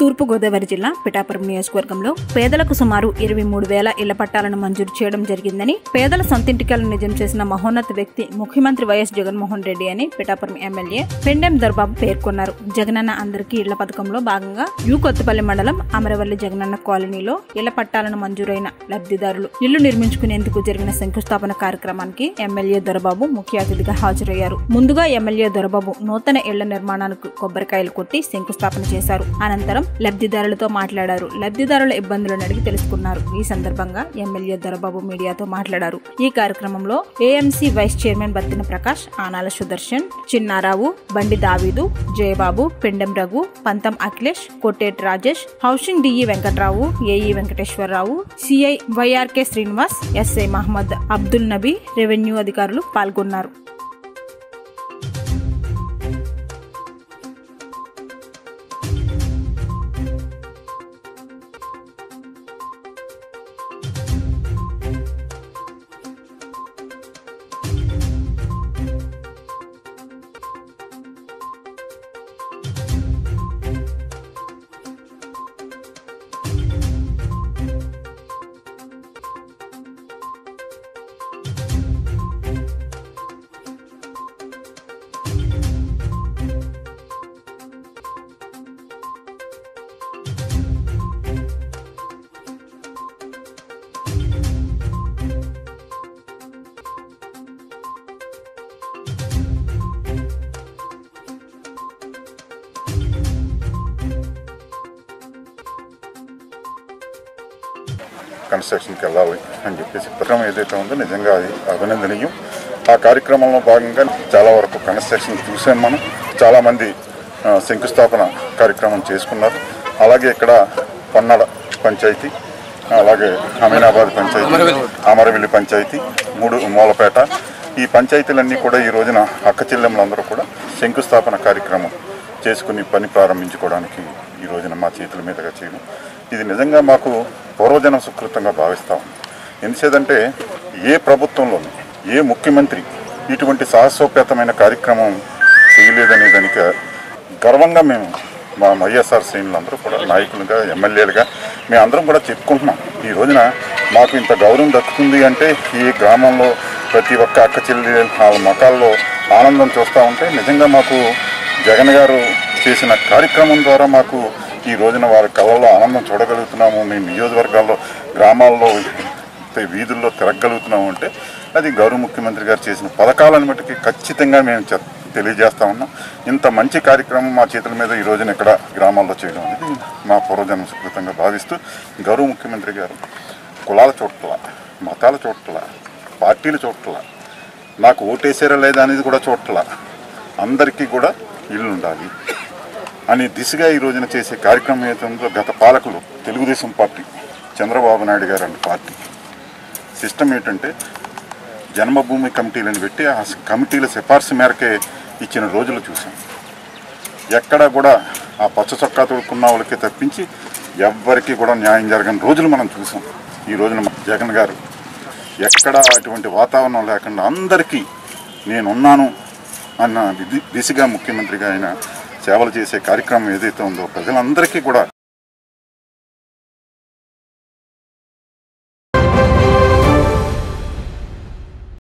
తూర్పుగోదావరి జిల్లా పిఠాపురం నియోజకవర్గంలో పేదలకు సుమారు ఇరవై మూడు వేల ఇళ్ల పట్టాలను మంజూరు చేయడం జరిగిందని పేదల సొంతింటికలను నిజం చేసిన మహోన్నత వ్యక్తి ముఖ్యమంత్రి వైఎస్ జగన్మోహన్ రెడ్డి అని పిఠాపురం ఎమ్మెల్యే పెండెం దర్బాబు పేర్కొన్నారు జగనన్న అందరికీ ఇళ్ల పథకంలో భాగంగా యు కొత్తపల్లి మండలం అమరవల్లి జగనన్న కాలనీలో ఇళ్ల పట్టాలను మంజూరైన లబ్ధిదారులు ఇల్లు నిర్మించుకునేందుకు జరిగిన శంకుస్థాపన కార్యక్రమానికి ఎమ్మెల్యే దొరబాబు ముఖ్య అతిథిగా హాజరయ్యారు ముందుగా ఎమ్మెల్యే దొరబాబు నూతన ఇళ్ల నిర్మాణానికి కొబ్బరికాయలు కొట్టి శంకుస్థాపన చేశారు అనంతరం లబ్ధిదారులతో మాట్లాడారు లబ్ధిదారుల ఇబ్బందులను అడిగి తెలుసుకున్నారు ఈ సందర్భంగా ఎమ్మెల్యే దొరబాబు మీడియాతో మాట్లాడారు ఈ కార్యక్రమంలో AMC vice chairman Battina Prakash Anala Sudarshan Chinnarao Bandi Daveedu Jayababu Pendem Raghu Pantham Akhilesh Kotteti Rajesh housing DE Venkatrao AE Venkateswararao CI YRK Srinivas SI Mohammed Abdul Nabi revenue అధికారులు పాల్గొన్నారు కన్స్ట్రక్షన్కి వెళ్ళాలి అని చెప్పేసి పథకం ఏదైతే ఉందో నిజంగా అది అభినందనీయం ఆ కార్యక్రమంలో భాగంగా చాలా వరకు కన్స్ట్రక్షన్ చూసాం మనం చాలామంది ఆ, శంకుస్థాపన కార్యక్రమం చేసుకున్నారు అలాగే ఇక్కడ పన్నడ పంచాయతీ అలాగే అమీనాబాద్ పంచాయతీ అమరవెల్లి పంచాయతీ మూడు మూలపేట ఈ పంచాయతీలన్నీ కూడా ఈ రోజున అక్క చెల్లెమ్మలందరూ కూడా శంకుస్థాపన కార్యక్రమం చేసుకుని పని ప్రారంభించుకోవడానికి ఈ రోజున మా చేతుల మీదుగా చేయడం ఇది నిజంగా మాకు పూర్వజన సుకృతంగా భావిస్తాం ఎందుచేదంటే ఏ ప్రభుత్వంలోనూ ఏ ముఖ్యమంత్రి ఇటువంటి సాహసోపేతమైన కార్యక్రమం చేయలేదనే దానికి గర్వంగా మేము మా వైఎస్ఆర్ శ్రేణులందరూ కూడా నాయకులుగా ఎమ్మెల్యేలుగా మేము అందరం కూడా చెప్పుకుంటున్నాం ఈ రోజున మాకు ఇంత గౌరవం దక్కుతుంది అంటే ఈ గ్రామంలో ప్రతి ఒక్క అక్క చెల్లి వాళ్ళ ముఖాల్లో ఆనందం చూస్తూ ఉంటే నిజంగా మాకు జగన్ గారు చేసిన కార్యక్రమం ద్వారా మాకు ఈ రోజున వారి కళ్ళల్లో ఆనందం చూడగలుగుతున్నాము మేము నియోజకవర్గాల్లో గ్రామాల్లో వీధుల్లో తిరగలుగుతున్నాము అంటే అది గౌరవ ముఖ్యమంత్రి గారు చేసిన పథకాలను మటుకి ఖచ్చితంగా మేము చె- తెలియజేస్తా ఉన్నాం ఇంత మంచి కార్యక్రమం మా చేతుల మీద ఈ రోజున ఇక్కడ గ్రామాల్లో చేయడం అనేది మా పూర్వజన్మ సుకృతంగా భావిస్తూ గౌరవ ముఖ్యమంత్రి గారు కులాల చోట్ల మతాల చోట్ల పార్టీల చోట్ల నాకు ఓటేసారా లేదా అనేది కూడా చోట్ల అందరికీ కూడా ఇల్లు ఉండాలి అనే దిశగా ఈ రోజున చేసే కార్యక్రమం ఏదైతే ఉందో గత పాలకులు తెలుగుదేశం పార్టీ చంద్రబాబు నాయుడు గారు అనే పార్టీ సిస్టమ్ ఏంటంటే జన్మభూమి కమిటీలను పెట్టి ఆ కమిటీల సిఫార్సు మేరకే ఇచ్చిన రోజులు చూసాం ఎక్కడ కూడా ఆ పచ్చ చొక్కా తోడుకున్న వాళ్ళకి తప్పించి ఎవ్వరికీ కూడా న్యాయం జరగని రోజులు మనం చూసాం ఈ రోజున మన జగన్ గారు ఎక్కడ అటువంటి వాతావరణం లేకుండా అందరికీ నేనున్నాను అన్న ది- దిశగా ముఖ్యమంత్రిగా ఆయన సేవలు చేసే కార్యక్రమం ఏదైతే ఉందో ప్రజలందరికీ కూడా